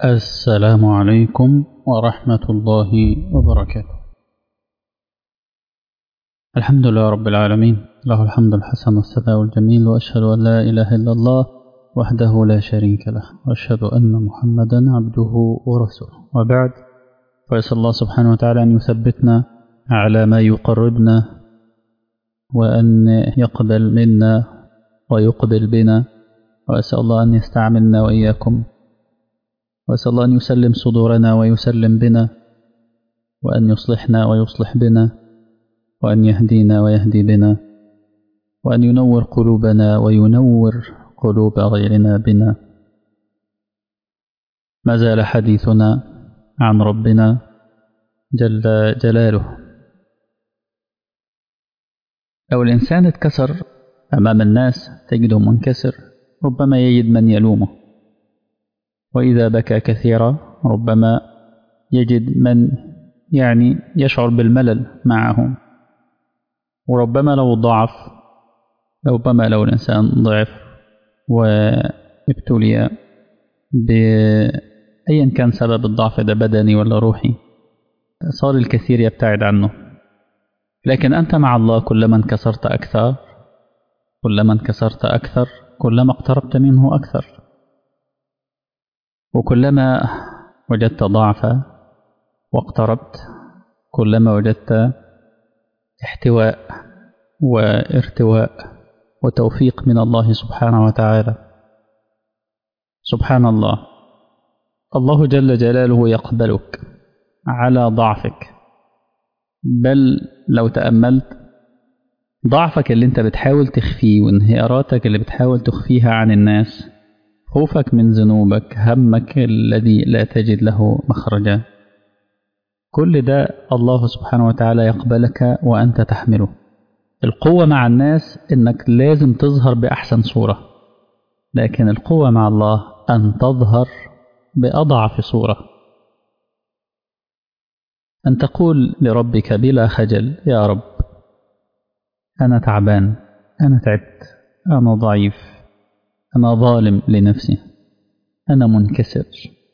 السلام عليكم ورحمة الله وبركاته الحمد لله رب العالمين له الحمد الحسن والثناء الجميل وأشهد أن لا إله إلا الله وحده لا شريك له وأشهد أن محمدا عبده ورسوله وبعد فيسأل الله سبحانه وتعالى أن يثبتنا على ما يقربنا وأن يقبل منا ويقبل بنا وأسأل الله أن يستعملنا وإياكم وأسأل الله أن يسلم صدورنا ويسلم بنا وأن يصلحنا ويصلح بنا وأن يهدينا ويهدي بنا وأن ينور قلوبنا وينور قلوب غيرنا بنا ما زال حديثنا عن ربنا جل جلاله لو الإنسان اتكسر أمام الناس تجده منكسر ربما يجد من يلومه وإذا بكى كثيرا ربما يجد من يعني يشعر بالملل معه وربما لو ضعف ربما لو الإنسان ضعف وابتلي بأيا كان سبب الضعف ده بدني ولا روحي صار الكثير يبتعد عنه لكن أنت مع الله كلما انكسرت أكثر كلما انكسرت أكثر كلما اقتربت منه أكثر وكلما وجدت ضعفا واقتربت كلما وجدت احتواء وارتواء وتوفيق من الله سبحانه وتعالى سبحان الله الله جل جلاله يقبلك على ضعفك بل لو تأملت ضعفك اللي انت بتحاول تخفيه وانهياراتك اللي بتحاول تخفيها عن الناس خوفك من ذنوبك همك الذي لا تجد له مخرجا كل ده الله سبحانه وتعالى يقبلك وأنت تحمله القوة مع الناس إنك لازم تظهر بأحسن صورة لكن القوة مع الله أن تظهر بأضعف صورة أن تقول لربك بلا خجل يا رب أنا تعبان أنا تعبت أنا ضعيف أنا ظالم لنفسي أنا منكسر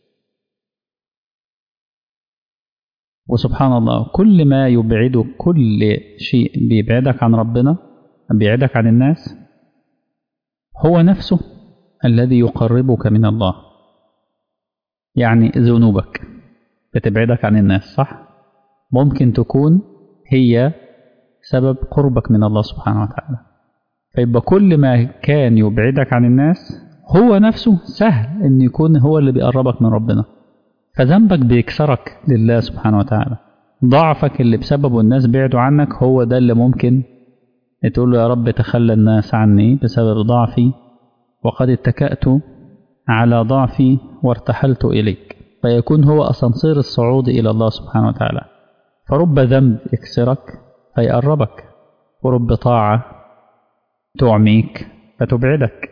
وسبحان الله كل ما يبعدك كل شيء بيبعدك عن ربنا بيبعدك عن الناس هو نفسه الذي يقربك من الله يعني ذنوبك بتبعدك عن الناس صح ممكن تكون هي سبب قربك من الله سبحانه وتعالى فيبقى كل ما كان يبعدك عن الناس هو نفسه سهل ان يكون هو اللي بيقربك من ربنا فذنبك بيكسرك لله سبحانه وتعالى ضعفك اللي بسببه الناس بعدوا عنك هو ده اللي ممكن تقول له يا رب تخلى الناس عني بسبب ضعفي وقد اتكأت على ضعفي وارتحلت إليك فيكون هو أسانسير الصعود إلى الله سبحانه وتعالى فرب ذنب يكسرك فيقربك ورب طاعة تعميك فتبعدك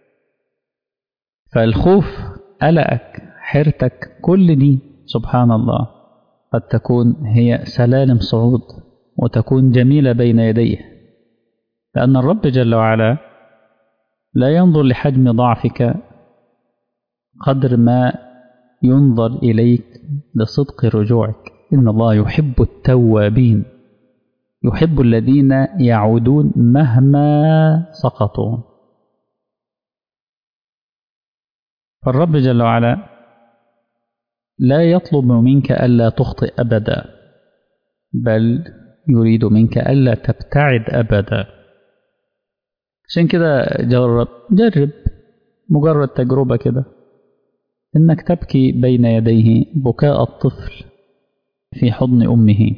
فالخوف قلقك حيرتك كل دي سبحان الله قد تكون هي سلالم صعود وتكون جميلة بين يديه لأن الرب جل وعلا لا ينظر لحجم ضعفك قدر ما ينظر إليك لصدق رجوعك إن الله يحب التوابين يحب الذين يعودون مهما سقطوا فالرب جل وعلا لا يطلب منك ألا تخطئ أبدا بل يريد منك ألا تبتعد أبدا عشان كده جرب جرب مجرد تجربة كده إنك تبكي بين يديه بكاء الطفل في حضن أمه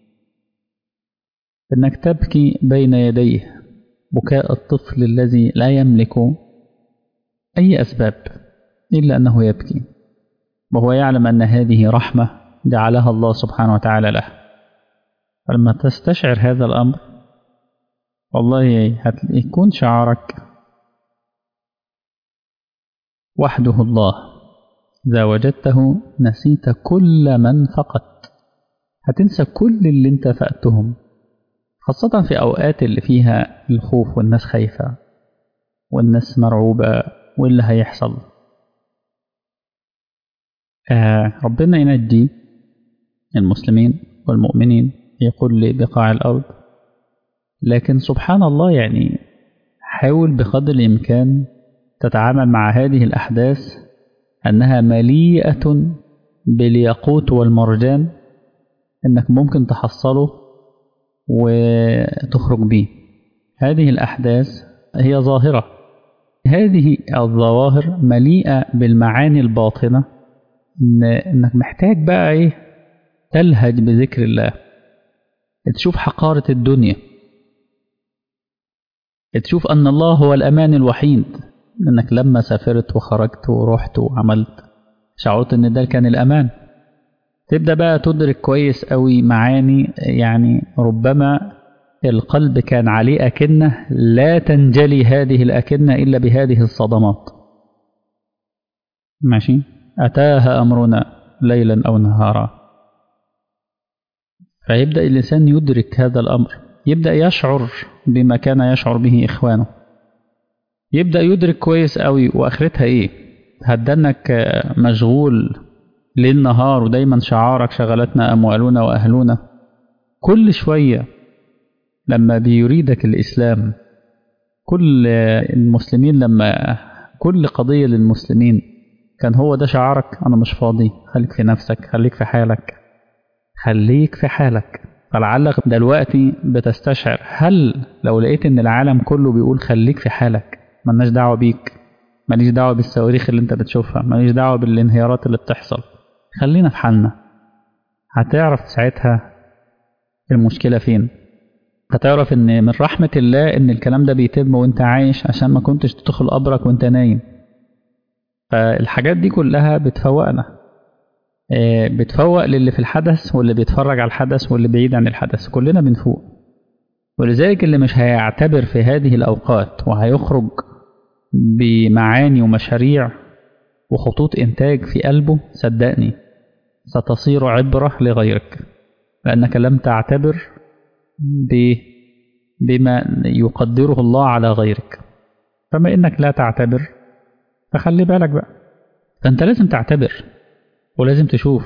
إنك تبكي بين يديه بكاء الطفل الذي لا يملك أي أسباب إلا أنه يبكي وهو يعلم أن هذه رحمة جعلها الله سبحانه وتعالى له فلما تستشعر هذا الأمر والله هيكون شعارك وحده الله إذا وجدته نسيت كل من فقدت هتنسى كل اللي انت فقدتهم خاصة في أوقات اللي فيها الخوف والناس خايفة والناس مرعوبة واللي هيحصل آه ربنا ينجي المسلمين والمؤمنين في كل بقاع الأرض لكن سبحان الله يعني حاول بقدر الإمكان تتعامل مع هذه الأحداث أنها مليئة بالياقوت والمرجان أنك ممكن تحصله وتخرج به هذه الأحداث هي ظاهرة هذه الظواهر مليئة بالمعاني الباطنة إن إنك محتاج بقى إيه تلهج بذكر الله تشوف حقارة الدنيا تشوف أن الله هو الأمان الوحيد إنك لما سافرت وخرجت ورحت وعملت شعرت إن ده كان الأمان تبدأ بقى تدرك كويس قوي معاني يعني ربما القلب كان عليه أكنة لا تنجلي هذه الأكنة إلا بهذه الصدمات ماشي أتاها أمرنا ليلا أو نهارا فيبدأ الإنسان يدرك هذا الأمر يبدأ يشعر بما كان يشعر به إخوانه يبدأ يدرك كويس قوي وآخرتها إيه هتدنك مشغول ليل نهار ودايما شعارك شغلتنا أموالنا وأهلنا كل شوية لما بيريدك الإسلام كل المسلمين لما كل قضية للمسلمين كان هو ده شعارك أنا مش فاضي خليك في نفسك خليك في حالك خليك في حالك فلعلك دلوقتي بتستشعر هل لو لقيت ان العالم كله بيقول خليك في حالك ملناش دعوة بيك ماليش دعوة بالصواريخ اللي انت بتشوفها ماليش دعوة بالانهيارات اللي بتحصل خلينا في حالنا هتعرف ساعتها المشكلة فين هتعرف ان من رحمة الله ان الكلام ده بيتم وانت عايش عشان ما كنتش تدخل قبرك وانت نايم فالحاجات دي كلها بتفوقنا بتفوق للي في الحدث واللي بيتفرج على الحدث واللي بعيد عن الحدث كلنا بنفوق ولذلك اللي مش هيعتبر في هذه الأوقات وهيخرج بمعاني ومشاريع وخطوط إنتاج في قلبه صدقني ستصير عبرة لغيرك لأنك لم تعتبر بما يقدره الله على غيرك فما إنك لا تعتبر فخلي بالك بقى فأنت لازم تعتبر ولازم تشوف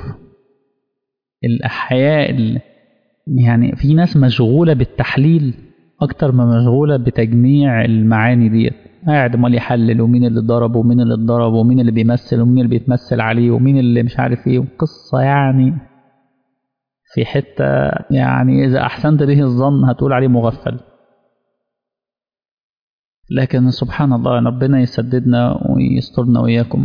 الأحياء يعني في ناس مشغولة بالتحليل أكتر ما مشغولة بتجميع المعاني ديت قاعد امال يحلل ومين اللي ضرب ومين اللي اتضرب ومين اللي بيمثل ومين اللي بيتمثل عليه ومين اللي مش عارف ايه قصة يعني في حتة يعني إذا أحسنت به الظن هتقول عليه مغفل لكن سبحان الله ربنا يسددنا ويسترنا وإياكم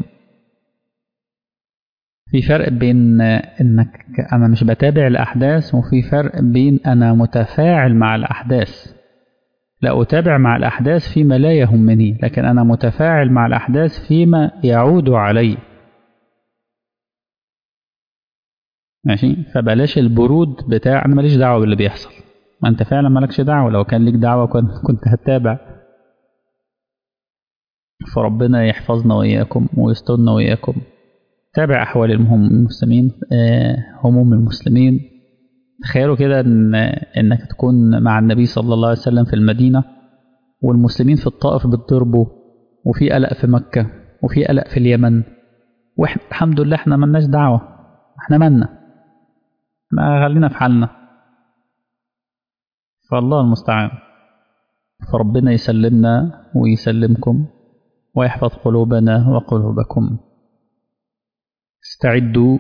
في فرق بين انك انا مش بتابع الاحداث وفي فرق بين انا متفاعل مع الاحداث لا اتابع مع الاحداث فيما لا يهمني لكن انا متفاعل مع الاحداث فيما يعود علي ماشي فبلاش البرود بتاع انا ماليش دعوه باللي بيحصل ما انت فعلا مالكش دعوه لو كان ليك دعوه كنت كنت هتتابع فربنا يحفظنا واياكم ويسترنا واياكم تابع أحوال المسلمين هموم المسلمين تخيلوا كده إن إنك تكون مع النبي صلى الله عليه وسلم في المدينة والمسلمين في الطائف بتضربوا وفي قلق في مكة وفي قلق في اليمن وإحنا الحمد لله إحنا ملناش دعوة إحنا مالنا ما خلينا في حالنا فالله المستعان فربنا يسلمنا ويسلمكم ويحفظ قلوبنا وقلوبكم استعدوا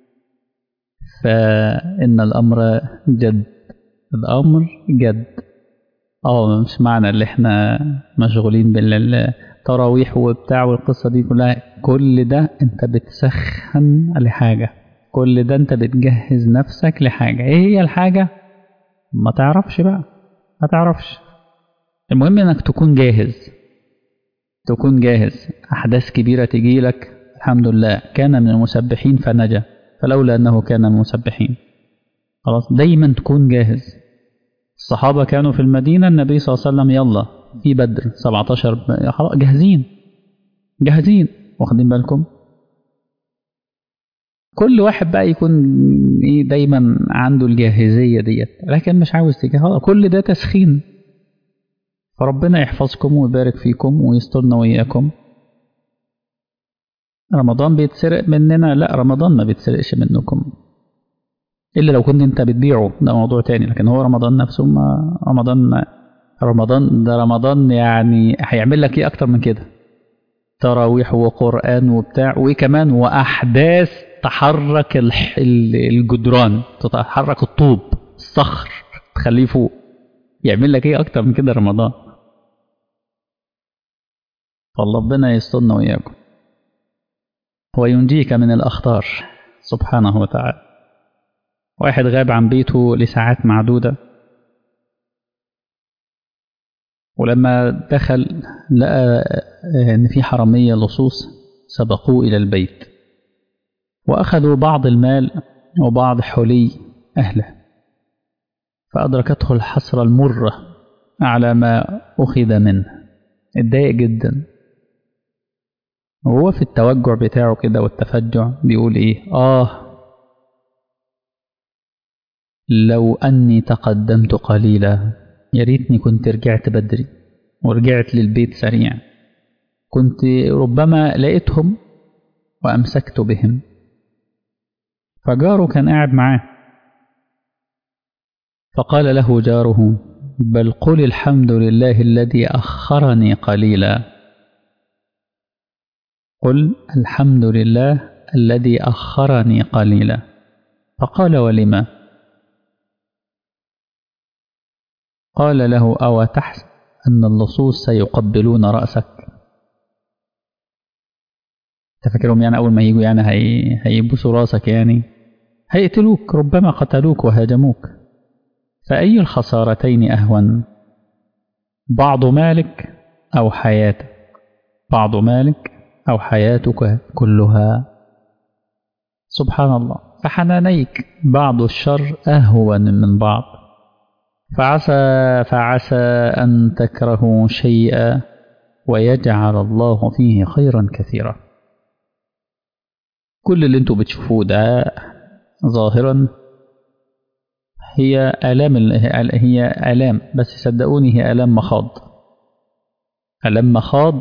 فإن الأمر جد الأمر جد اه مش معنى اللي احنا مشغولين بالتراويح وبتاع والقصة دي كلها كل ده انت بتسخن لحاجة كل ده انت بتجهز نفسك لحاجة ايه هي الحاجة ما تعرفش بقى ما تعرفش المهم انك تكون جاهز تكون جاهز احداث كبيرة تجيلك الحمد لله كان من المسبحين فنجا فلولا أنه كان من المسبحين خلاص دايما تكون جاهز الصحابة كانوا في المدينة النبي صلى الله عليه وسلم يلا في بدر 17 خلاص جاهزين جاهزين واخدين بالكم كل واحد بقى يكون ايه دايما عنده الجاهزية ديت لكن مش عاوز تجهز كل ده تسخين فربنا يحفظكم ويبارك فيكم ويسترنا وإياكم رمضان بيتسرق مننا لا رمضان ما بيتسرقش منكم إلا لو كنت أنت بتبيعه ده موضوع تاني لكن هو رمضان نفسه ما رمضان رمضان ده رمضان يعني هيعمل لك إيه أكتر من كده تراويح وقرآن وبتاع وكمان وأحداث تحرك الجدران تتحرك الطوب الصخر تخليه فوق يعمل لك ايه اكتر من كده رمضان فالله يسترنا واياكم وينجيك من الاخطار سبحانه وتعالى واحد غاب عن بيته لساعات معدودة ولما دخل لقى ان في حرامية لصوص سبقوه الى البيت وأخذوا بعض المال وبعض حلي أهله فأدركته الحسرة المرة على ما أخذ منه اتضايق جدا وهو في التوجع بتاعه كده والتفجع بيقول إيه آه لو أني تقدمت قليلا يا ريتني كنت رجعت بدري ورجعت للبيت سريع كنت ربما لقيتهم وأمسكت بهم فجاره كان قاعد معاه فقال له جاره بل قل الحمد لله الذي أخرني قليلا قل الحمد لله الذي أخرني قليلا فقال ولما قال له أو تحسب أن اللصوص سيقبلون رأسك تفكرهم يعني أول ما يجوا يعني هي... هيبوسوا راسك يعني هيقتلوك ربما قتلوك وهاجموك فأي الخسارتين أهون بعض مالك أو حياتك بعض مالك أو حياتك كلها سبحان الله فحنانيك بعض الشر أهون من بعض فعسى فعسى أن تكرهوا شيئا ويجعل الله فيه خيرا كثيرا كل اللي انتوا بتشوفوه ده ظاهرا هي آلام هي آلام بس صدقوني هي آلام مخاض آلام مخاض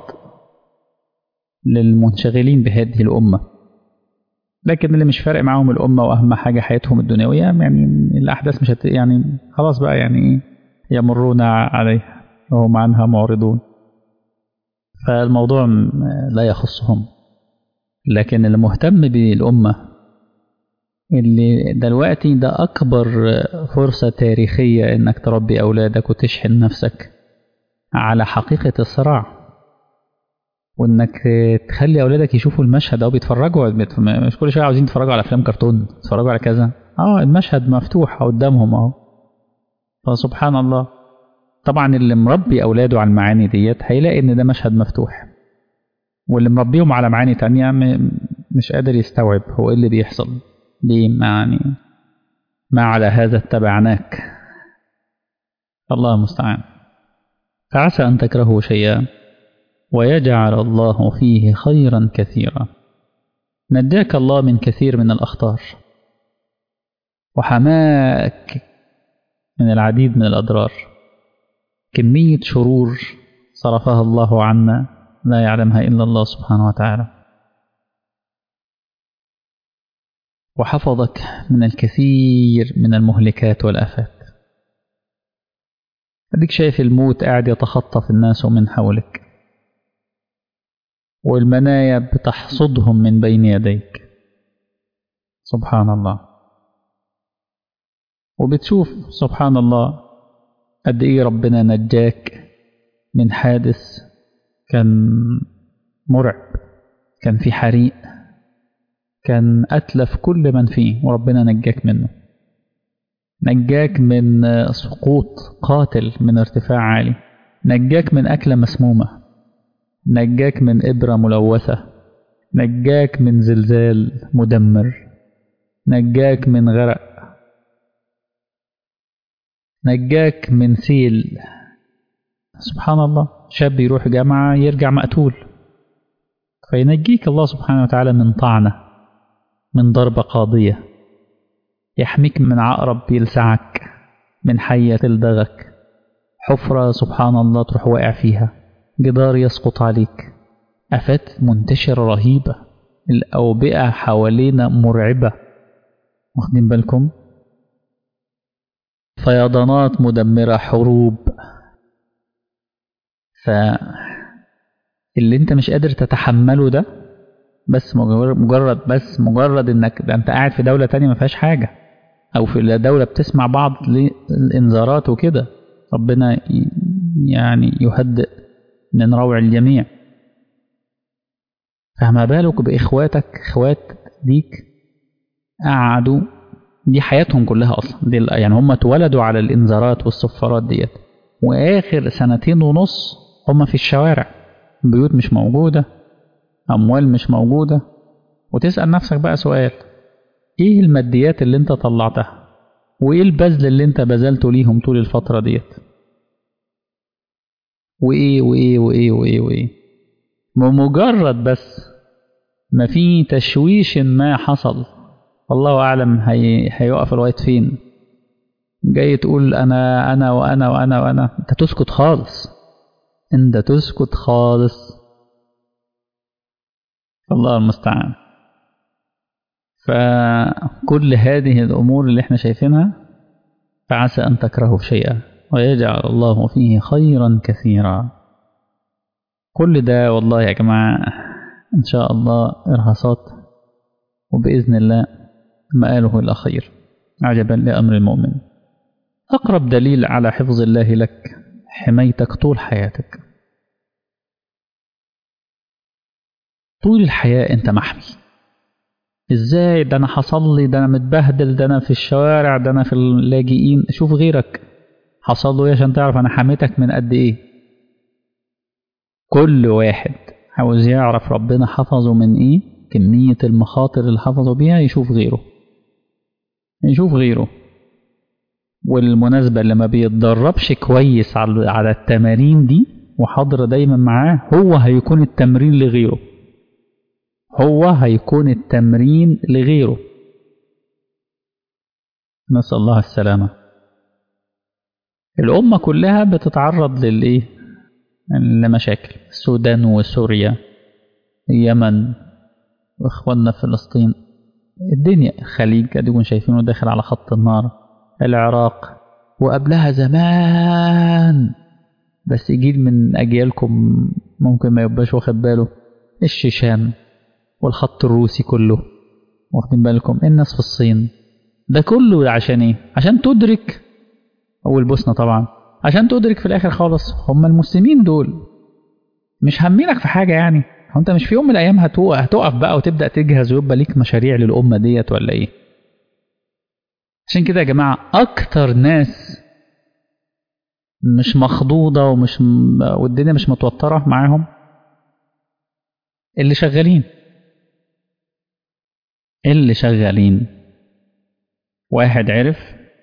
للمنشغلين بهذه الأمة لكن اللي مش فارق معاهم الأمة وأهم حاجة حياتهم الدنيوية يعني الأحداث مش هت يعني خلاص بقى يعني إيه يمرون عليها وهم عنها معرضون فالموضوع لا يخصهم لكن اللي مهتم بالأمة اللي دلوقتي ده أكبر فرصة تاريخية إنك تربي أولادك وتشحن نفسك على حقيقة الصراع وإنك تخلي أولادك يشوفوا المشهد أو بيتفرجوا مش كل شوية عاوزين يتفرجوا على أفلام كرتون يتفرجوا على كذا اه المشهد مفتوح قدامهم أهو فسبحان الله طبعا اللي مربي أولاده على المعاني ديت هيلاقي إن ده مشهد مفتوح واللي مربيهم على معاني تانية مش قادر يستوعب هو إيه اللي بيحصل ليه يعني ما على هذا اتبعناك الله المستعان فعسى أن تكرهوا شيئا ويجعل الله فيه خيرا كثيرا نجاك الله من كثير من الأخطار وحماك من العديد من الأضرار كمية شرور صرفها الله عنا لا يعلمها إلا الله سبحانه وتعالى وحفظك من الكثير من المهلكات والآفات أديك شايف الموت قاعد يتخطف الناس من حولك والمنايا بتحصدهم من بين يديك سبحان الله وبتشوف سبحان الله قد ايه ربنا نجاك من حادث كان مرعب كان في حريق كان أتلف كل من فيه وربنا نجاك منه نجاك من سقوط قاتل من ارتفاع عالي نجاك من أكلة مسمومة نجاك من إبرة ملوثة نجاك من زلزال مدمر نجاك من غرق نجاك من سيل سبحان الله شاب يروح جامعة يرجع مقتول فينجيك الله سبحانه وتعالى من طعنة من ضربة قاضية يحميك من عقرب يلسعك من حية تلدغك حفرة سبحان الله تروح واقع فيها جدار يسقط عليك آفات منتشرة رهيبة الأوبئة حوالينا مرعبة واخدين بالكم فيضانات مدمرة حروب فاللي انت مش قادر تتحمله ده بس مجرد بس مجرد انك ده انت قاعد في دولة تانية ما فيهاش حاجة او في دولة بتسمع بعض الانذارات وكده ربنا يعني يهدئ من روع الجميع فما بالك بإخواتك إخوات ليك قعدوا دي حياتهم كلها أصلا دي يعني هم اتولدوا على الإنذارات والصفارات ديت وآخر سنتين ونص هم في الشوارع بيوت مش موجودة أموال مش موجودة وتسأل نفسك بقى سؤال إيه الماديات اللي أنت طلعتها وإيه البذل اللي أنت بذلته ليهم طول الفترة ديت وإيه وإيه وإيه وإيه وإيه بمجرد بس ما في تشويش ما حصل الله أعلم هي... هيقف لغاية فين جاي تقول أنا أنا وأنا وأنا وأنا أنت تسكت خالص أنت تسكت خالص الله المستعان فكل هذه الأمور اللي احنا شايفينها فعسى أن تكرهوا شيئا ويجعل الله فيه خيرا كثيرا كل ده والله يا جماعة إن شاء الله إرهاصات وبإذن الله مآله إلى خير عجبا لأمر المؤمن أقرب دليل على حفظ الله لك حمايتك طول حياتك طول الحياة أنت محمي إزاي ده أنا حصل لي ده أنا متبهدل ده أنا في الشوارع ده أنا في اللاجئين شوف غيرك حصل له إيه عشان تعرف أنا حميتك من قد إيه كل واحد عاوز يعرف ربنا حفظه من إيه كمية المخاطر اللي حفظه بيها يشوف غيره يشوف غيره والمناسبة اللي ما بيتدربش كويس على التمارين دي وحاضر دايما معاه هو هيكون التمرين لغيره هو هيكون التمرين لغيره نسأل الله السلامة الأمة كلها بتتعرض للإيه لمشاكل السودان وسوريا اليمن وإخواننا في فلسطين الدنيا الخليج أديكم شايفينه داخل على خط النار العراق وقبلها زمان بس جيل من أجيالكم ممكن ما يبقاش واخد باله الشيشان والخط الروسي كله واخدين بالكم الناس في الصين ده كله عشان ايه عشان تدرك او البوسنه طبعا عشان تدرك في الاخر خالص هم المسلمين دول مش هامينك في حاجه يعني هو انت مش في يوم من الايام هتوقف, هتقف بقى وتبدا تجهز ويبقى ليك مشاريع للامه ديت ولا ايه عشان كده يا جماعه اكتر ناس مش مخضوضه ومش م... والدنيا مش متوتره معاهم اللي شغالين اللي شغالين واحد عرف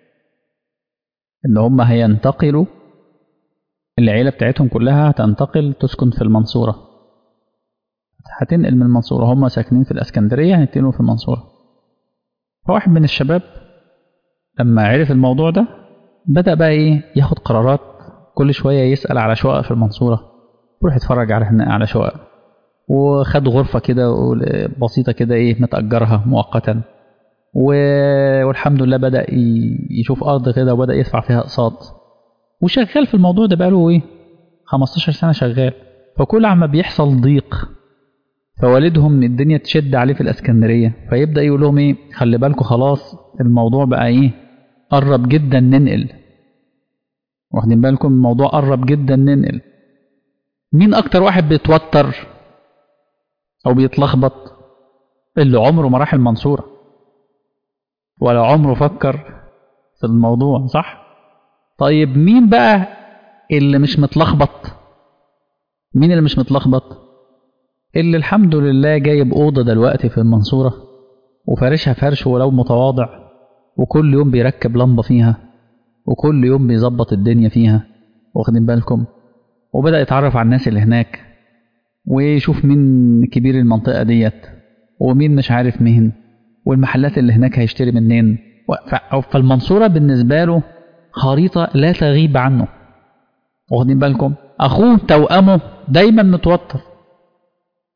ان هم هينتقلوا العيلة بتاعتهم كلها هتنتقل تسكن في المنصورة هتنقل من المنصورة هم ساكنين في الاسكندرية هينتقلوا في المنصورة فواحد من الشباب لما عرف الموضوع ده بدأ بقى ايه ياخد قرارات كل شوية يسأل على شقق في المنصورة يروح يتفرج على على شقق وخد غرفة كده بسيطة كده ايه متأجرها مؤقتا والحمد لله بدأ يشوف أرض كده وبدأ يدفع فيها أقساط وشغال في الموضوع ده بقاله ايه 15 سنة شغال فكل عما بيحصل ضيق فوالدهم الدنيا تشد عليه في الاسكندرية فيبدأ يقول لهم ايه خلي بالكم خلاص الموضوع بقى ايه قرب جدا ننقل واخدين بالكم الموضوع قرب جدا ننقل مين اكتر واحد بيتوتر او بيتلخبط اللي عمره ما راح المنصورة ولا عمره فكر في الموضوع صح طيب مين بقى اللي مش متلخبط مين اللي مش متلخبط اللي الحمد لله جايب أوضة دلوقتي في المنصورة وفارشها فرش ولو متواضع وكل يوم بيركب لمبة فيها وكل يوم بيظبط الدنيا فيها واخدين بالكم وبدأ يتعرف على الناس اللي هناك ويشوف مين كبير المنطقة ديت ومين مش عارف مين والمحلات اللي هناك هيشتري منين فالمنصورة بالنسبة له خريطة لا تغيب عنه واخدين بالكم أخوه توأمه دايما متوتر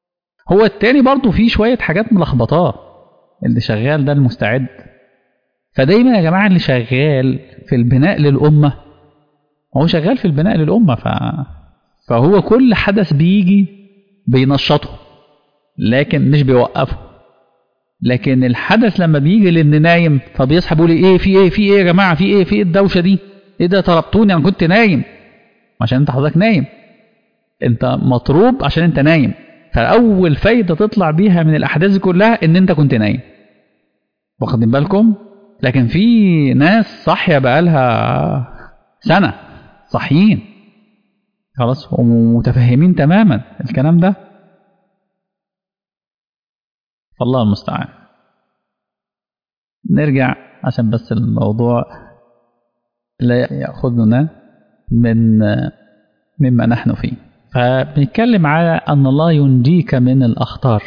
هو التاني برضه فيه شوية حاجات ملخبطاه اللي شغال ده المستعد فدايما يا جماعة اللي شغال في البناء للأمة هو شغال في البناء للأمة ف... فهو كل حدث بيجي بينشطه لكن مش بيوقفه لكن الحدث لما بيجي لان نايم فبيصحى بيقول ايه في ايه في ايه يا جماعه في ايه في ايه الدوشه دي ايه ده طلبتوني انا كنت نايم عشان انت حضرتك نايم انت مطروب عشان انت نايم فاول فايده تطلع بيها من الاحداث دي كلها ان انت كنت نايم واخدين بالكم لكن في ناس صاحيه بقالها سنه صاحيين خلاص ومتفهمين تماما الكلام ده فالله المستعان نرجع عشان بس الموضوع لا يأخذنا من مما نحن فيه فبنتكلم على أن الله ينجيك من الأخطار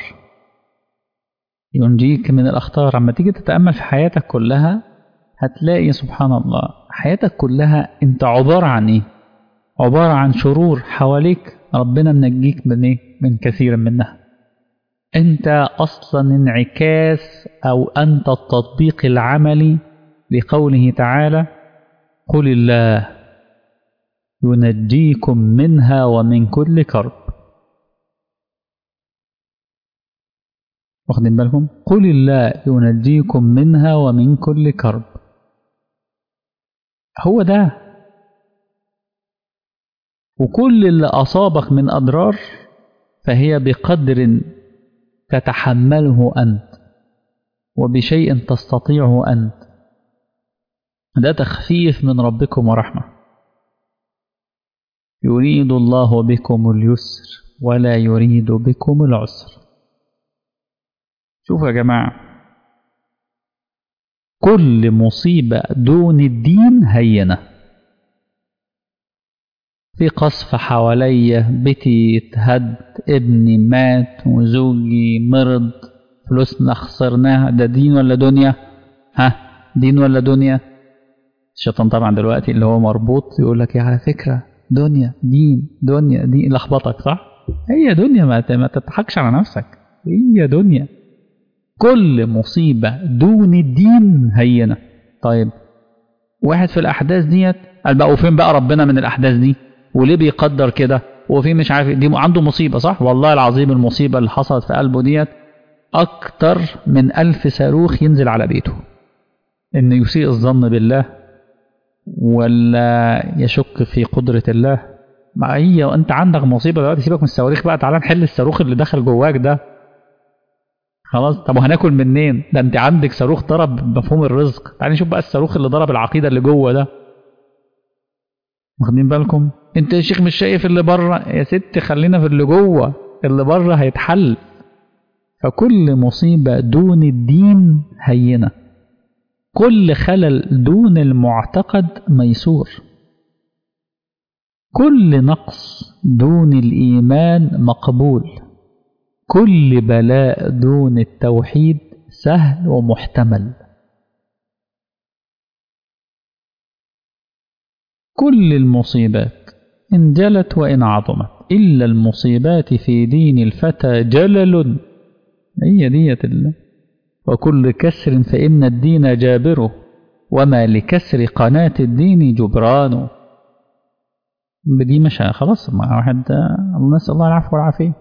ينجيك من الأخطار عما تيجي تتأمل في حياتك كلها هتلاقي سبحان الله حياتك كلها انت عبارة عن ايه عبارة عن شرور حواليك ربنا منجيك من ايه من كثير منها انت اصلا انعكاس او انت التطبيق العملي لقوله تعالى قل الله ينجيكم منها ومن كل كرب واخدين بالكم قل الله ينجيكم منها ومن كل كرب هو ده وكل اللي أصابك من أضرار فهي بقدر تتحمله أنت وبشيء تستطيعه أنت ده تخفيف من ربكم ورحمة يريد الله بكم اليسر ولا يريد بكم العسر شوفوا يا جماعة كل مصيبة دون الدين هينة في قصف حواليا بيتي اتهد ابني مات وزوجي مرض فلوسنا خسرناها ده دين ولا دنيا ها دين ولا دنيا الشيطان طبعا دلوقتي اللي هو مربوط يقول لك على فكرة دنيا دين دنيا دين لخبطك صح هي دنيا ما ما تضحكش على نفسك هي دنيا كل مصيبة دون الدين هينة طيب واحد في الأحداث ديت قال بقى وفين بقى ربنا من الأحداث دي وليه بيقدر كده وفي مش عارف دي عنده مصيبة صح والله العظيم المصيبة اللي حصلت في قلبه ديت أكتر من ألف صاروخ ينزل على بيته إن يسيء الظن بالله ولا يشك في قدرة الله ما هي وانت عندك مصيبة دلوقتي سيبك من الصواريخ بقى تعالى نحل الصاروخ اللي دخل جواك ده خلاص طب وهناكل منين ده انت عندك صاروخ ضرب مفهوم الرزق تعالى نشوف بقى الصاروخ اللي ضرب العقيدة اللي جوه ده واخدين بالكم انت يا شيخ مش شايف اللي بره يا ست خلينا في اللي جوه اللي بره هيتحل فكل مصيبة دون الدين هينة كل خلل دون المعتقد ميسور كل نقص دون الإيمان مقبول كل بلاء دون التوحيد سهل ومحتمل كل المصيبات إن جلت وإن عظمت إلا المصيبات في دين الفتى جلل هي ديت الله وكل كسر فإن الدين جابره وما لكسر قناة الدين جبران دي مش خلاص مع واحد نسأل الله العفو والعافية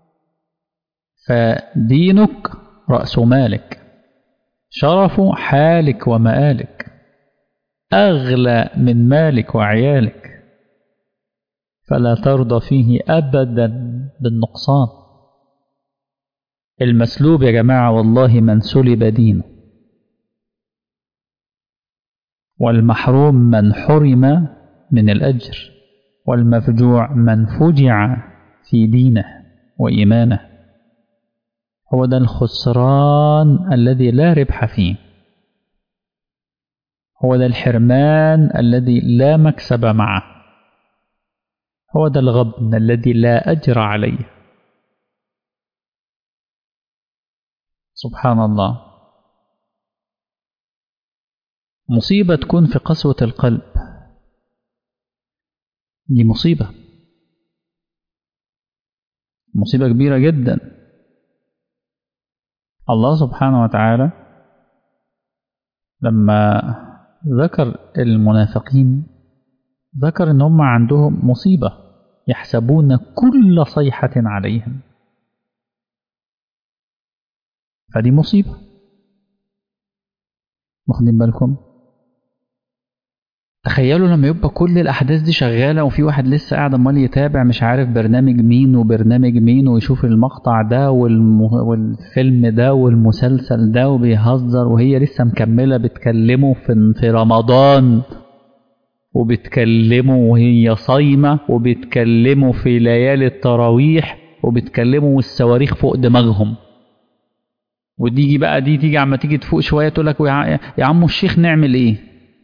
فدينك رأس مالك شرف حالك ومآلك أغلى من مالك وعيالك فلا ترضى فيه أبدا بالنقصان المسلوب يا جماعة والله من سلب دينه والمحروم من حرم من الأجر والمفجوع من فجع في دينه وإيمانه هو ده الخسران الذي لا ربح فيه هو ده الحرمان الذي لا مكسب معه هو ده الغبن الذي لا أجر عليه سبحان الله مصيبة تكون في قسوة القلب دي مصيبة مصيبة كبيرة جدا الله سبحانه وتعالى لما ذكر المنافقين ذكر ان هم عندهم مصيبة يحسبون كل صيحة عليهم فدي مصيبة واخدين بالكم تخيلوا لما يبقى كل الأحداث دي شغالة وفي واحد لسه قاعد عمال يتابع مش عارف برنامج مين وبرنامج مين ويشوف المقطع ده والم... والفيلم ده والمسلسل ده وبيهزر وهي لسه مكملة بتكلمه في, في رمضان وبتكلمه وهي صايمة وبتكلمه في ليالي التراويح وبتكلمه والصواريخ فوق دماغهم وتيجي بقى دي تيجي عما تيجي تفوق شوية تقول لك يا عم الشيخ نعمل ايه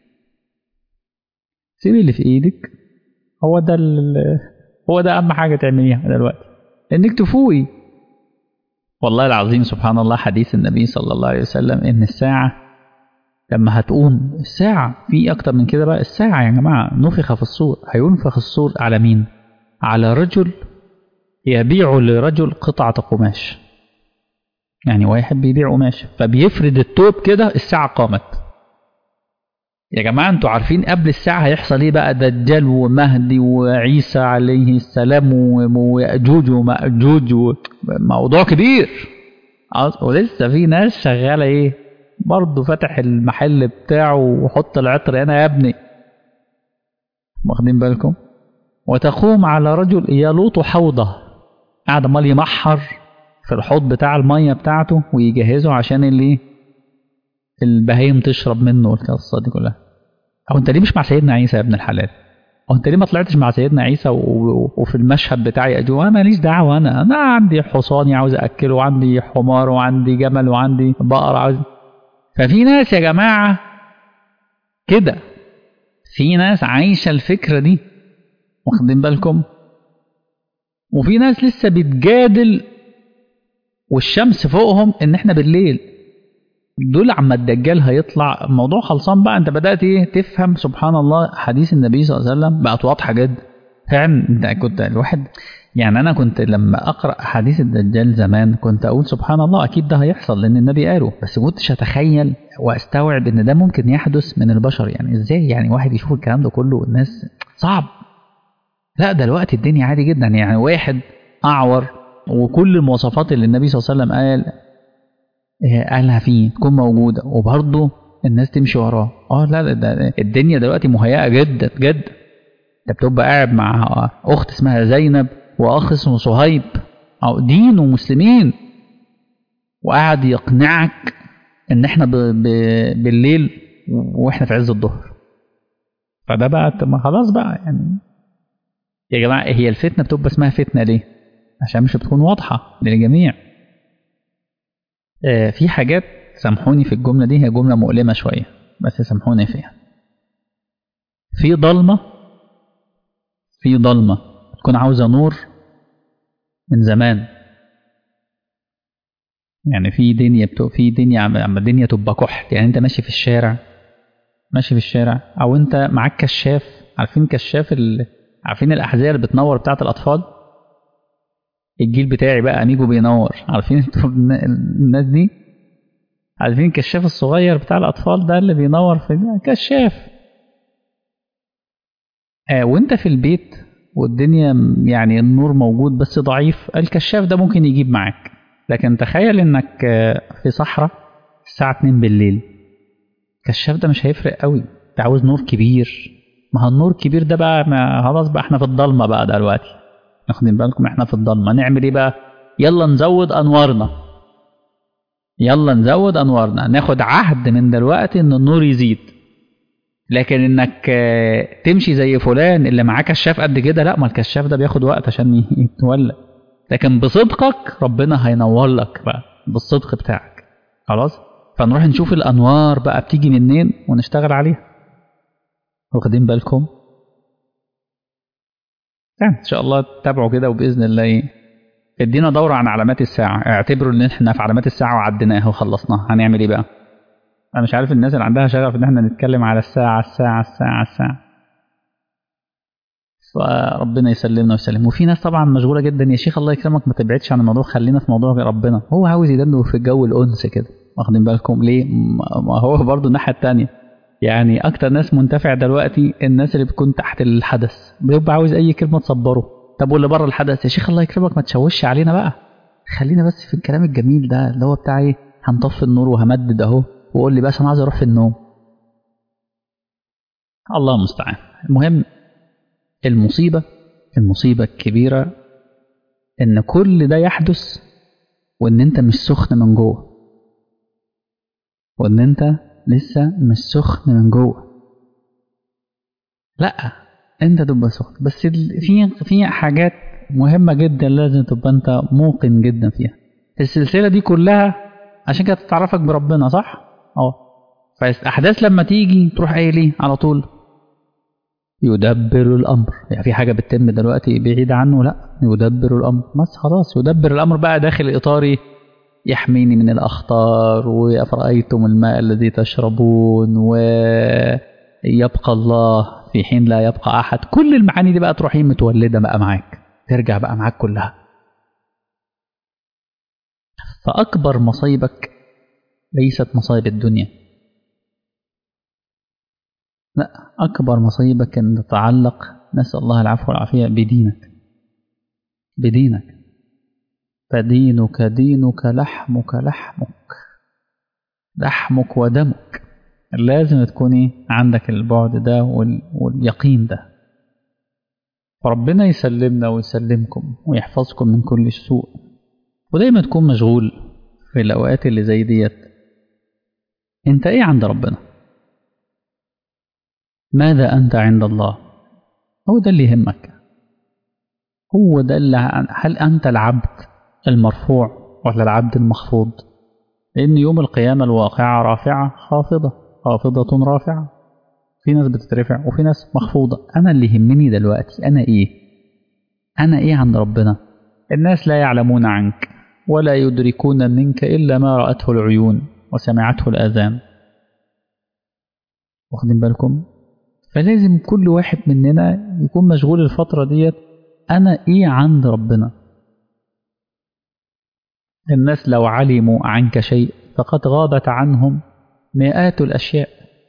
سيب اللي في ايدك هو ده هو ده اهم حاجه تعمليها دلوقتي انك تفوقي والله العظيم سبحان الله حديث النبي صلى الله عليه وسلم ان الساعه لما هتقوم الساعه في اكتر من كده بقى الساعه يا جماعه نفخ في الصور هينفخ الصور على مين على رجل يبيع لرجل قطعه قماش يعني واحد بيبيع قماش فبيفرد التوب كده الساعه قامت يا جماعة انتوا عارفين قبل الساعة هيحصل ايه بقى دجال ومهدي وعيسى عليه السلام ويأجوج ومأجوج موضوع كبير ولسه في ناس شغالة ايه برضه فاتح المحل بتاعه وحط العطر هنا يا ابني واخدين بالكم وتقوم على رجل يلوط حوضه قاعد امال يمحر في الحوض بتاع المية بتاعته ويجهزه عشان اللي البهايم تشرب منه والقصه دي كلها او انت ليه مش مع سيدنا عيسى يا ابن الحلال او انت ليه ما طلعتش مع سيدنا عيسى و... وفي المشهد بتاعي اجو انا ماليش دعوه انا انا عندي حصاني عاوز اكله وعندي حمار وعندي جمل وعندي بقر عاوز ففي ناس يا جماعه كده في ناس عايشه الفكره دي واخدين بالكم وفي ناس لسه بتجادل والشمس فوقهم ان احنا بالليل دول عما الدجال هيطلع الموضوع خلصان بقى انت بدات ايه تفهم سبحان الله حديث النبي صلى الله عليه وسلم بقت واضحه جدا فعلا انت كنت الواحد يعني انا كنت لما اقرا حديث الدجال زمان كنت اقول سبحان الله اكيد ده هيحصل لان النبي قاله بس كنتش اتخيل واستوعب ان ده ممكن يحدث من البشر يعني ازاي يعني واحد يشوف الكلام ده كله والناس صعب لا دلوقتي الدنيا عادي جدا يعني واحد اعور وكل المواصفات اللي النبي صلى الله عليه وسلم قال قالها فيه تكون موجودة وبرضه الناس تمشي وراه اه لا ده الدنيا دلوقتي مهيئة جدا جدا انت بتبقى قاعد مع اخت اسمها زينب واخ اسمه صهيب او دين ومسلمين وقاعد يقنعك ان احنا ب... ب... بالليل واحنا في عز الظهر فده بقى خلاص بقى يعني يا جماعة هي الفتنة بتبقى اسمها فتنة ليه؟ عشان مش بتكون واضحة للجميع آه في حاجات سامحوني في الجملة دي هي جملة مؤلمة شوية بس سامحوني فيها في ضلمة في ضلمة تكون عاوزة نور من زمان يعني في دنيا بتو في دنيا عم الدنيا تبقى كحل يعني انت ماشي في الشارع ماشي في الشارع او انت معاك كشاف عارفين كشاف ال... عارفين الاحذيه اللي بتنور بتاعه الاطفال الجيل بتاعي بقى اميجو بينور عارفين انتوا الناس دي عارفين الكشاف الصغير بتاع الاطفال ده اللي بينور في كشاف آه وانت في البيت والدنيا يعني النور موجود بس ضعيف الكشاف ده ممكن يجيب معاك لكن تخيل انك في صحراء الساعة 2 بالليل الكشاف ده مش هيفرق قوي انت عاوز نور كبير ما هو النور الكبير ده بقى ما خلاص بقى احنا في الضلمة بقى دلوقتي واخدين بالكم احنا في الضلمة نعمل ايه بقى يلا نزود انوارنا يلا نزود انوارنا ناخد عهد من دلوقتي ان النور يزيد لكن انك تمشي زي فلان اللي معاه كشاف قد كده لا ما الكشاف ده بياخد وقت عشان يتولى لكن بصدقك ربنا هينور لك بقى بالصدق بتاعك خلاص فنروح نشوف الانوار بقى بتيجي منين ونشتغل عليها واخدين بالكم يعني ان شاء الله تتابعوا كده وباذن الله ايه ادينا دوره عن علامات الساعه اعتبروا ان احنا في علامات الساعه وعديناها وخلصناها هنعمل ايه بقى انا مش عارف الناس اللي عندها شغف ان احنا نتكلم على الساعه الساعه الساعه الساعه فربنا يسلمنا ويسلم وفي ناس طبعا مشغوله جدا يا شيخ الله يكرمك ما تبعدش عن الموضوع خلينا في موضوع ربنا هو عاوز يدندن في جو الانس كده واخدين بالكم ليه ما هو برضو الناحيه الثانيه يعني اكتر ناس منتفع دلوقتي الناس اللي بتكون تحت الحدث بيبقى عاوز اي كلمه تصبره طب واللي بره الحدث يا شيخ الله يكرمك ما تشوش علينا بقى خلينا بس في الكلام الجميل ده اللي هو بتاع ايه هنطفي النور وهمدد اهو وقول لي بس انا عايز اروح في النوم الله المستعان المهم المصيبة المصيبة الكبيرة إن كل ده يحدث وإن أنت مش سخن من جوه وإن أنت لسه مش سخن من جوه لأ أنت تبقى سخن بس في في حاجات مهمة جدا لازم تبقى أنت موقن جدا فيها السلسلة دي كلها عشان كده تعرفك بربنا صح؟ اه فالأحداث لما تيجي تروح قايل إيه على طول يدبر الامر يعني في حاجه بتتم دلوقتي بعيد عنه لا يدبر الامر بس خلاص يدبر الامر بقى داخل اطار يحميني من الاخطار وافرايتم الماء الذي تشربون ويبقى الله في حين لا يبقى احد كل المعاني دي بقى تروح متولده بقى معاك ترجع بقى معاك كلها فاكبر مصايبك ليست مصايب الدنيا لا أكبر مصيبك أن تتعلق نسأل الله العفو والعافية بدينك بدينك فدينك دينك لحمك لحمك لحمك ودمك لازم تكوني عندك البعد ده واليقين ده فربنا يسلمنا ويسلمكم ويحفظكم من كل سوء ودايما تكون مشغول في الأوقات اللي زي ديت انت ايه عند ربنا ماذا أنت عند الله هو ده اللي يهمك هو ده اللي هل أنت العبد المرفوع ولا العبد المخفوض لأن يوم القيامة الواقعة رافعة خافضة خافضة رافعة في ناس بتترفع وفي ناس مخفوضة أنا اللي يهمني دلوقتي أنا إيه أنا إيه عند ربنا الناس لا يعلمون عنك ولا يدركون منك إلا ما رأته العيون وسمعته الآذان واخدين بالكم فلازم كل واحد مننا يكون مشغول الفترة ديت أنا إيه عند ربنا الناس لو علموا عنك شيء فقد غابت عنهم مئات الأشياء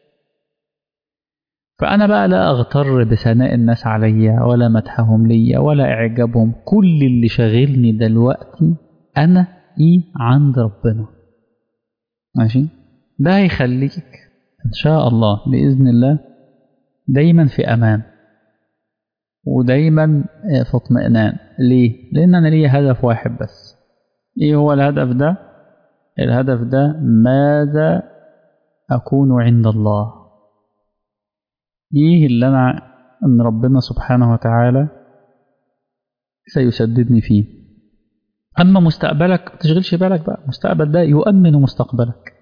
فأنا بقى لا أغتر بثناء الناس عليا ولا مدحهم ليا ولا إعجابهم كل اللي شاغلني دلوقتي أنا إيه عند ربنا ماشي ده هيخليك إن شاء الله بإذن الله دايما في أمان ودايما في اطمئنان ليه؟ لأن أنا ليا هدف واحد بس إيه هو الهدف ده؟ الهدف ده ماذا أكون عند الله إيه اللي أنا أن ربنا سبحانه وتعالى سيسددني فيه أما مستقبلك تشغلش بالك بقى مستقبل ده يؤمن مستقبلك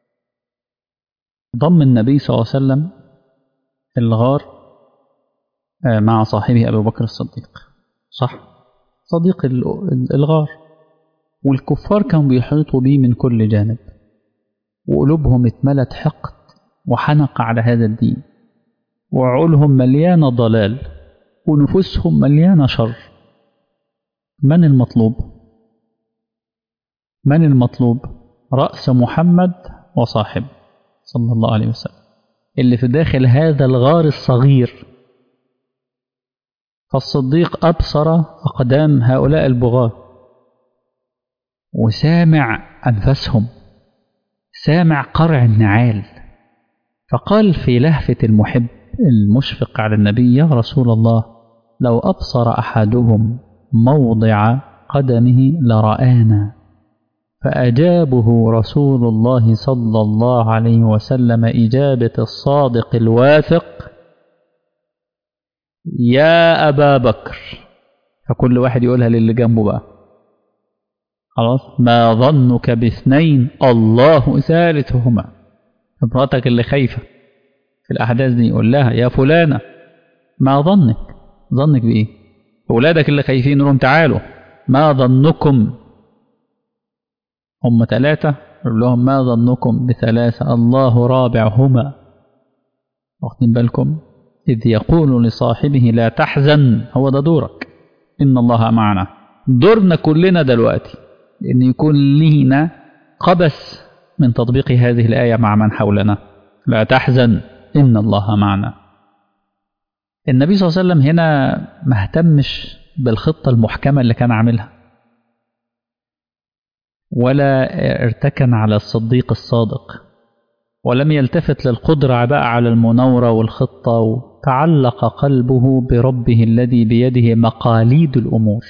ضم النبي صلى الله عليه وسلم الغار مع صاحبه أبو بكر الصديق صح صديق الغار والكفار كانوا بيحيطوا به من كل جانب وقلوبهم اتملت حقد وحنق على هذا الدين وعقولهم مليانة ضلال ونفوسهم مليانة شر من المطلوب من المطلوب رأس محمد وصاحب صلى الله عليه وسلم اللي في داخل هذا الغار الصغير فالصديق أبصر أقدام هؤلاء البغاة وسامع أنفسهم سامع قرع النعال فقال في لهفة المحب المشفق على النبي يا رسول الله لو أبصر أحدهم موضع قدمه لرآنا فأجابه رسول الله صلى الله عليه وسلم إجابة الصادق الواثق يا أبا بكر فكل واحد يقولها للي جنبه بقى خلاص ما ظنك باثنين الله ثالثهما امرأتك اللي خايفة في الأحداث دي يقول لها يا فلانة ما ظنك ظنك بإيه أولادك اللي خايفين لهم تعالوا ما ظنكم هم ثلاثة يقول لهم ما ظنكم بثلاثة الله رابعهما واخدين بالكم إذ يقول لصاحبه لا تحزن هو ده دورك إن الله معنا دورنا كلنا دلوقتي إن يكون لينا قبس من تطبيق هذه الآية مع من حولنا لا تحزن إن الله معنا النبي صلى الله عليه وسلم هنا ما اهتمش بالخطة المحكمة اللي كان عاملها ولا ارتكن على الصديق الصادق ولم يلتفت للقدرة بقى على المناورة والخطة وتعلق قلبه بربه الذي بيده مقاليد الأمور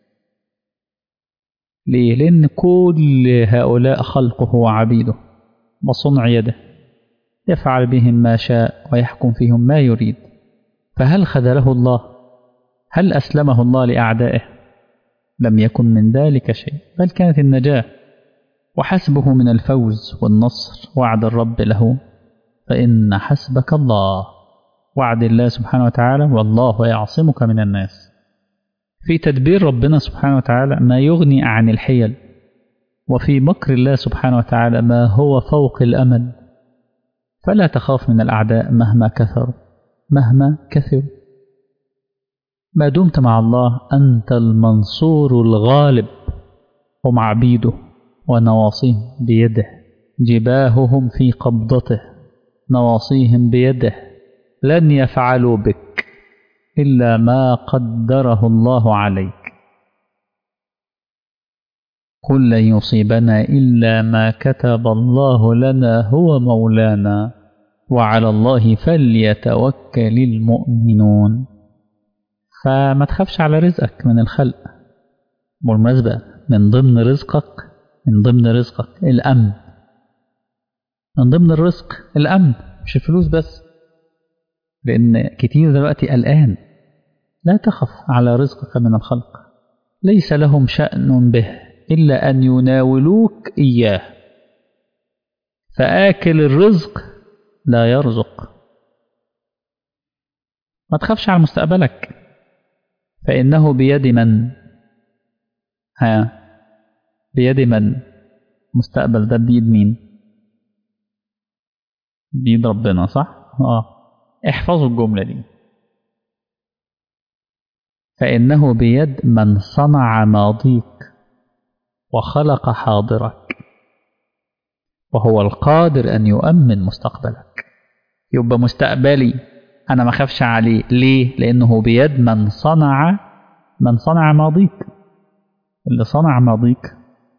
ليه؟ لأن كل هؤلاء خلقه وعبيده وصنع يده يفعل بهم ما شاء ويحكم فيهم ما يريد فهل خذله الله؟ هل أسلمه الله لأعدائه؟ لم يكن من ذلك شيء بل كانت النجاة وحسبه من الفوز والنصر وعد الرب له فإن حسبك الله وعد الله سبحانه وتعالى والله يعصمك من الناس في تدبير ربنا سبحانه وتعالى ما يغني عن الحيل وفي مكر الله سبحانه وتعالى ما هو فوق الأمل فلا تخاف من الأعداء مهما كثروا مهما كثروا ما دمت مع الله أنت المنصور الغالب هم عبيده ونواصيهم بيده جباههم في قبضته نواصيهم بيده لن يفعلوا بك إلا ما قدره الله عليك قل لن يصيبنا إلا ما كتب الله لنا هو مولانا وعلى الله فليتوكل المؤمنون فما تخافش على رزقك من الخلق بالمناسبة من ضمن رزقك من ضمن رزقك الأمن من ضمن الرزق الأمن مش الفلوس بس لأن كتير دلوقتي قلقان لا تخف على رزقك من الخلق ليس لهم شأن به إلا أن يناولوك إياه فآكل الرزق لا يرزق ما تخافش على مستقبلك فإنه بيد من ها بيد من مستقبل ده بيد مين بيد ربنا صح اه احفظوا الجملة دي فإنه بيد من صنع ماضيك وخلق حاضرك وهو القادر أن يؤمن مستقبلك يبقى مستقبلي أنا ما خافش عليه ليه؟ لأنه بيد من صنع من صنع ماضيك اللي صنع ماضيك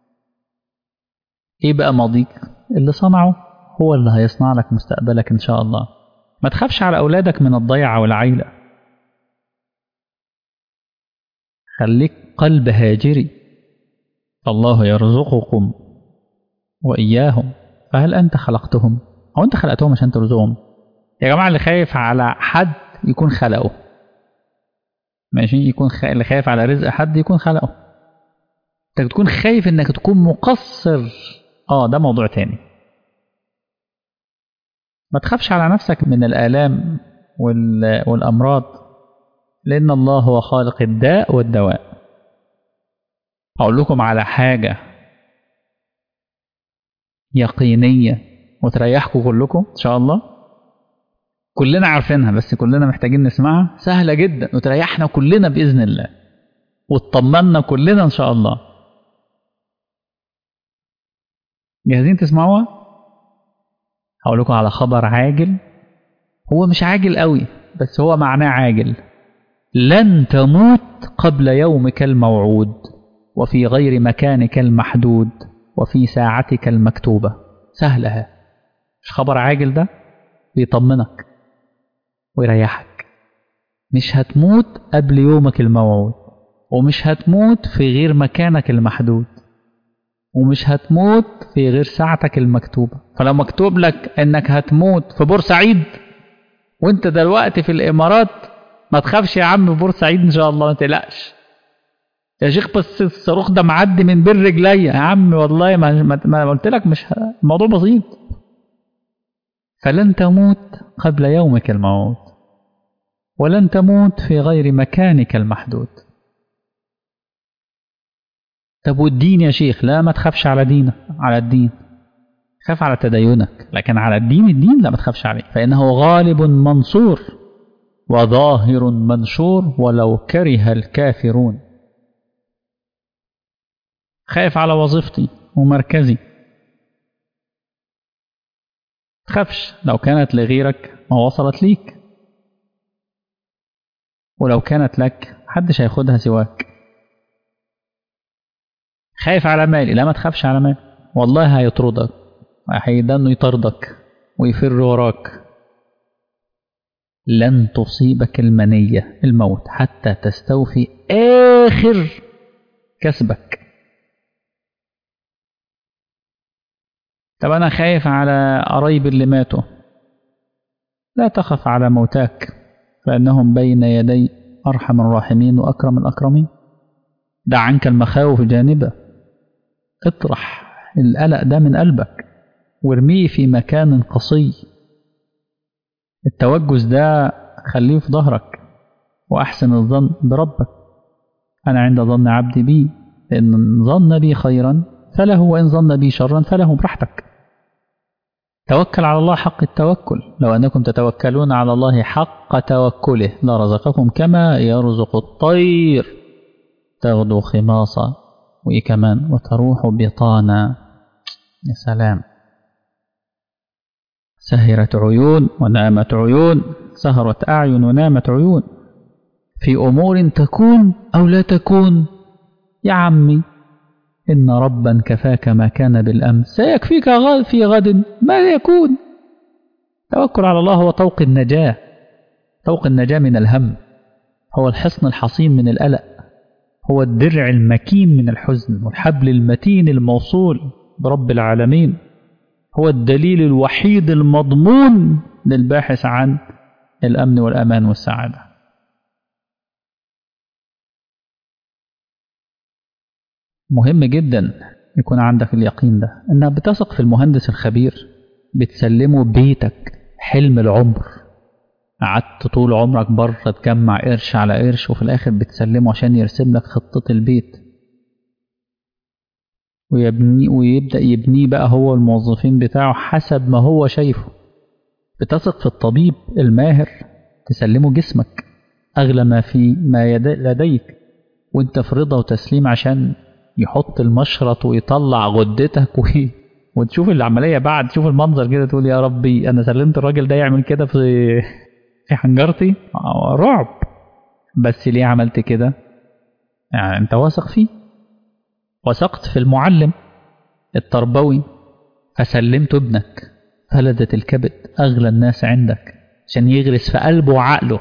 ايه بقى ماضيك اللي صنعه هو اللي هيصنع لك مستقبلك ان شاء الله ما تخافش على اولادك من الضيعه والعيله خليك قلب هاجري الله يرزقكم واياهم فهل انت خلقتهم او انت خلقتهم عشان ترزقهم يا جماعه اللي خايف على حد يكون خلقه ماشي يكون خ... اللي خايف على رزق حد يكون خلقه انك تكون خايف انك تكون مقصر اه ده موضوع تاني ما تخافش على نفسك من الآلام وال... والأمراض لأن الله هو خالق الداء والدواء أقول لكم على حاجة يقينية وتريحكم كلكم إن شاء الله كلنا عارفينها بس كلنا محتاجين نسمعها سهلة جدا وتريحنا كلنا بإذن الله وتطمنا كلنا إن شاء الله جاهزين تسمعوها هقول لكم على خبر عاجل هو مش عاجل قوي بس هو معناه عاجل لن تموت قبل يومك الموعود وفي غير مكانك المحدود وفي ساعتك المكتوبة سهلها مش خبر عاجل ده بيطمنك ويريحك مش هتموت قبل يومك الموعود ومش هتموت في غير مكانك المحدود ومش هتموت في غير ساعتك المكتوبة فلو مكتوب لك انك هتموت في بورسعيد وانت دلوقتي في الامارات ما تخافش يا عم بورسعيد ان شاء الله ما تقلقش يا شيخ بس الصاروخ ده معدي من بين رجليا يا عم والله ما, ما, ما قلت لك مش ه... الموضوع بسيط فلن تموت قبل يومك الموت ولن تموت في غير مكانك المحدود طب والدين يا شيخ لا ما تخافش على دينك على الدين خاف على تدينك لكن على الدين الدين لا ما تخافش عليه فإنه غالب منصور وظاهر منشور ولو كره الكافرون خايف على وظيفتي ومركزي تخافش لو كانت لغيرك ما وصلت ليك ولو كانت لك محدش هياخدها سواك خايف على مالي لا ما تخافش على مالي والله هيطردك هيدنه يطردك ويفر وراك لن تصيبك المنية الموت حتى تستوفي آخر كسبك طب أنا خايف على قرايب اللي ماتوا لا تخف على موتاك فإنهم بين يدي أرحم الراحمين وأكرم الأكرمين دع عنك المخاوف جانبة اطرح القلق ده من قلبك وارميه في مكان قصي التوجس ده خليه في ظهرك وأحسن الظن بربك أنا عند ظن عبدي بي إن ظن بي خيرا فله وإن ظن بي شرا فله براحتك توكل على الله حق التوكل لو أنكم تتوكلون على الله حق توكله لرزقكم كما يرزق الطير تغدو خماصا وإيه كمان وتروح بطانا يا سلام سهرت عيون ونامت عيون سهرت أعين ونامت عيون في أمور تكون أو لا تكون يا عمي إن ربا كفاك ما كان بالأمس سيكفيك غد في غد ما يكون توكل على الله هو طوق النجاة طوق النجاة من الهم هو الحصن الحصين من القلق هو الدرع المكين من الحزن والحبل المتين الموصول برب العالمين هو الدليل الوحيد المضمون للباحث عن الأمن والأمان والسعادة مهم جدا يكون عندك اليقين ده انك بتثق في المهندس الخبير بتسلمه بيتك حلم العمر قعدت طول عمرك بره تجمع قرش على قرش وفي الاخر بتسلمه عشان يرسم لك خطة البيت ويبني ويبدأ يبنيه بقى هو الموظفين بتاعه حسب ما هو شايفه بتثق في الطبيب الماهر تسلمه جسمك أغلى ما في ما لديك وانت في رضا وتسليم عشان يحط المشرط ويطلع غدتك و... وتشوف العملية بعد تشوف المنظر كده تقول يا ربي أنا سلمت الراجل ده يعمل كده في في حنجرتي رعب بس ليه عملت كده يعني أنت واثق فيه وثقت في المعلم التربوي فسلمت ابنك فلدة الكبد أغلى الناس عندك عشان يغرس في قلبه وعقله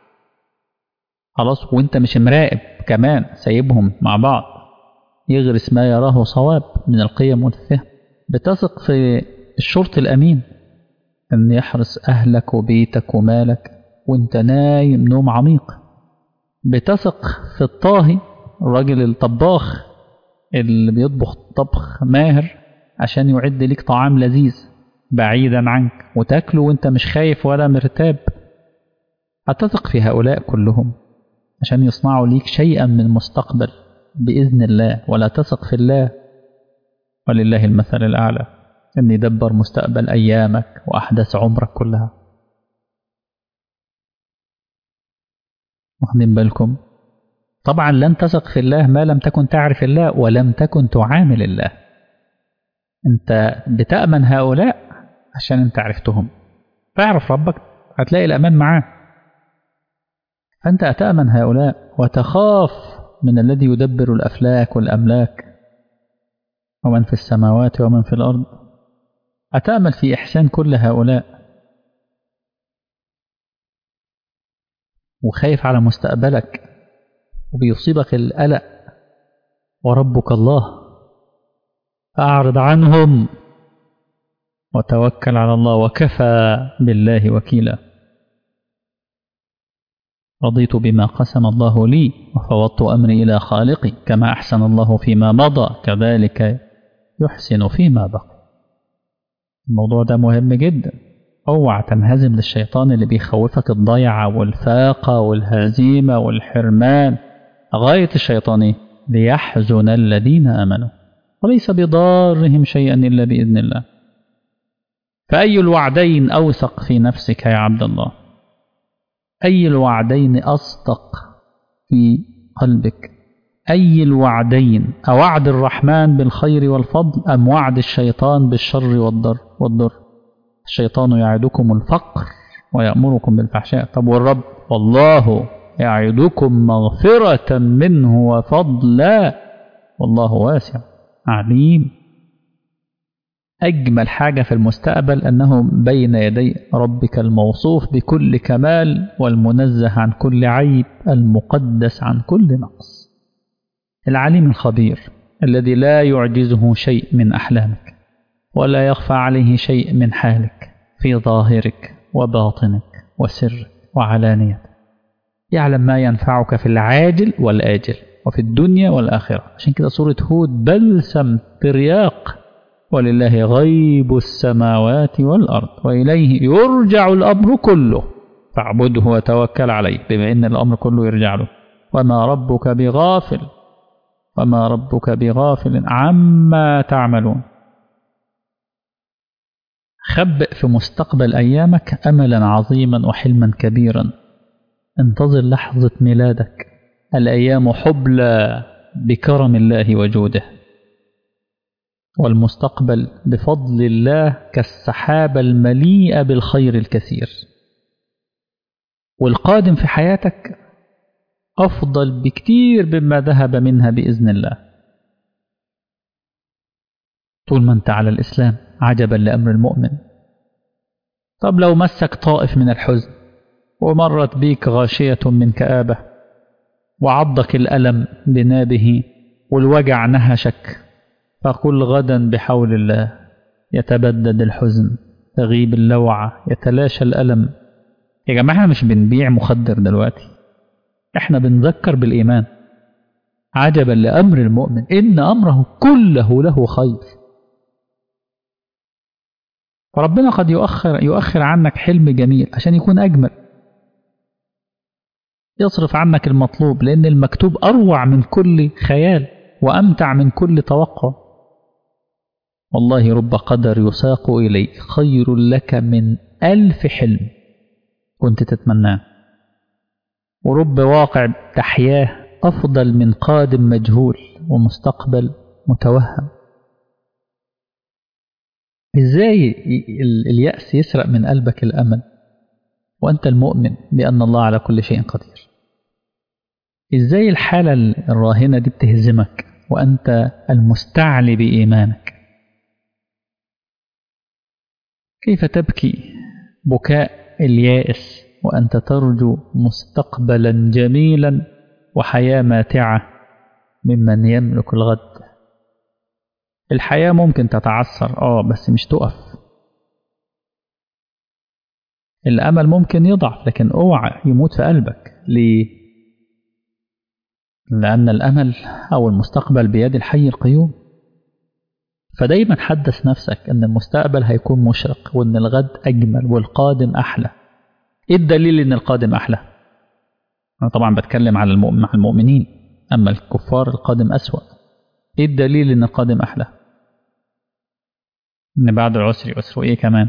خلاص وانت مش مراقب كمان سايبهم مع بعض يغرس ما يراه صواب من القيم والفهم بتثق في الشرط الأمين أن يحرس أهلك وبيتك ومالك وانت نايم نوم عميق بتثق في الطاهي الراجل الطباخ اللي بيطبخ طبخ ماهر عشان يعد لك طعام لذيذ بعيدا عنك وتاكله وانت مش خايف ولا مرتاب هتثق في هؤلاء كلهم عشان يصنعوا ليك شيئا من المستقبل بإذن الله ولا تثق في الله ولله المثل الأعلى أن يدبر مستقبل أيامك وأحداث عمرك كلها واخدين بالكم طبعا لن تثق في الله ما لم تكن تعرف الله ولم تكن تعامل الله انت بتأمن هؤلاء عشان انت عرفتهم فاعرف ربك هتلاقي الأمان معاه فأنت أتأمن هؤلاء وتخاف من الذي يدبر الأفلاك والأملاك ومن في السماوات ومن في الأرض أتأمل في إحسان كل هؤلاء وخايف على مستقبلك وبيصيبك القلق وربك الله أعرض عنهم وتوكل على الله وكفى بالله وكيلا رضيت بما قسم الله لي وفوضت أمري إلى خالقي كما أحسن الله فيما مضى كذلك يحسن فيما بقي الموضوع ده مهم جدا اوعى تنهزم للشيطان اللي بيخوفك الضيعة والفاقة والهزيمة والحرمان غاية الشيطان إيه؟ ليحزن الذين آمنوا وليس بضارهم شيئا إلا بإذن الله فأي الوعدين أوثق في نفسك يا عبد الله أي الوعدين أصدق في قلبك أي الوعدين أوعد الرحمن بالخير والفضل أم وعد الشيطان بالشر والضر والضر الشيطان يعدكم الفقر ويأمركم بالفحشاء طب والرب والله يعدكم مغفرة منه وفضلا والله واسع عليم أجمل حاجة في المستقبل أنه بين يدي ربك الموصوف بكل كمال والمنزه عن كل عيب المقدس عن كل نقص العليم الخبير الذي لا يعجزه شيء من أحلامك ولا يخفى عليه شيء من حالك في ظاهرك وباطنك وسرك وعلانيتك يعلم ما ينفعك في العاجل والآجل وفي الدنيا والآخرة عشان كده سورة هود بلسم ترياق ولله غيب السماوات والأرض وإليه يرجع الأمر كله فاعبده وتوكل عليه بما إن الأمر كله يرجع له وما ربك بغافل وما ربك بغافل عما تعملون خبئ في مستقبل أيامك أملا عظيما وحلما كبيرا انتظر لحظة ميلادك الأيام حبلى بكرم الله وجوده والمستقبل بفضل الله كالسحابة المليئة بالخير الكثير والقادم في حياتك أفضل بكتير مما ذهب منها بإذن الله طول ما أنت على الإسلام عجبا لأمر المؤمن طب لو مسك طائف من الحزن ومرت بيك غاشية من كآبة وعضك الألم بنابه والوجع نهشك فقل غدا بحول الله يتبدد الحزن تغيب اللوعة يتلاشى الألم يا جماعة احنا مش بنبيع مخدر دلوقتي احنا بنذكر بالإيمان عجبا لأمر المؤمن إن أمره كله له خير فربنا قد يؤخر, يؤخر عنك حلم جميل عشان يكون أجمل يصرف عنك المطلوب لأن المكتوب أروع من كل خيال وأمتع من كل توقع والله رب قدر يساق إليك خير لك من ألف حلم كنت تتمناه ورب واقع تحياه أفضل من قادم مجهول ومستقبل متوهم إزاي اليأس يسرق من قلبك الأمل وأنت المؤمن بأن الله على كل شيء قدير إزاي الحالة الراهنة دي بتهزمك وأنت المستعلي بإيمانك كيف تبكي بكاء اليائس وأنت ترجو مستقبلا جميلا وحياة ماتعة ممن يملك الغد الحياة ممكن تتعثر آه بس مش تقف الأمل ممكن يضعف لكن اوعى يموت في قلبك ليه؟ لأن الأمل أو المستقبل بيد الحي القيوم فدايما حدث نفسك أن المستقبل هيكون مشرق وأن الغد أجمل والقادم أحلى إيه الدليل أن القادم أحلى؟ أنا طبعا بتكلم على المؤمن مع المؤمنين أما الكفار القادم أسوأ إيه الدليل أن القادم أحلى؟ إن بعد العسر يسر إيه كمان؟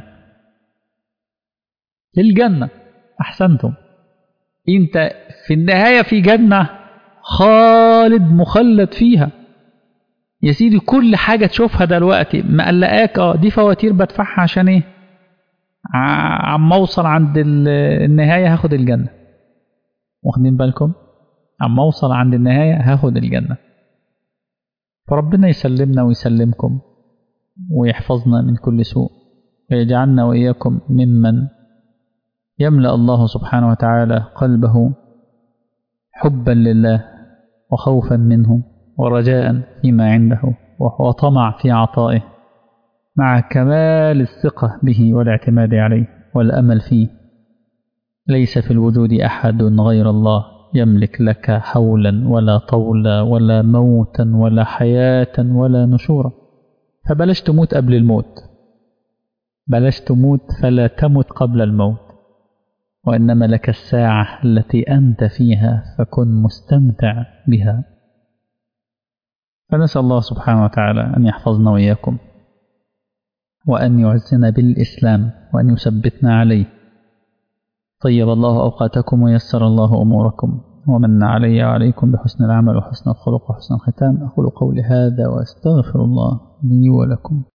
للجنة أحسنتم أنت في النهاية في جنة خالد مخلد فيها يا سيدي كل حاجة تشوفها دلوقتي مقلقاك اه دي فواتير بدفعها عشان ايه عم اوصل عند النهاية هاخد الجنة واخدين بالكم عم اوصل عند النهاية هاخد الجنة فربنا يسلمنا ويسلمكم ويحفظنا من كل سوء ويجعلنا وإياكم ممن يملأ الله سبحانه وتعالى قلبه حبا لله وخوفا منه ورجاء فيما عنده وطمع في عطائه مع كمال الثقة به والاعتماد عليه والأمل فيه ليس في الوجود أحد غير الله يملك لك حولا ولا طولا ولا موتا ولا حياة ولا نشورا فبلاش تموت قبل الموت بلاش تموت فلا تمت قبل الموت وإنما لك الساعة التي أنت فيها فكن مستمتع بها فنسأل الله سبحانه وتعالى أن يحفظنا وإياكم وأن يعزنا بالإسلام وأن يثبتنا عليه طيب الله أوقاتكم ويسر الله أموركم ومن علي وعليكم بحسن العمل وحسن الخلق وحسن الختام أقول قولي هذا وأستغفر الله لي ولكم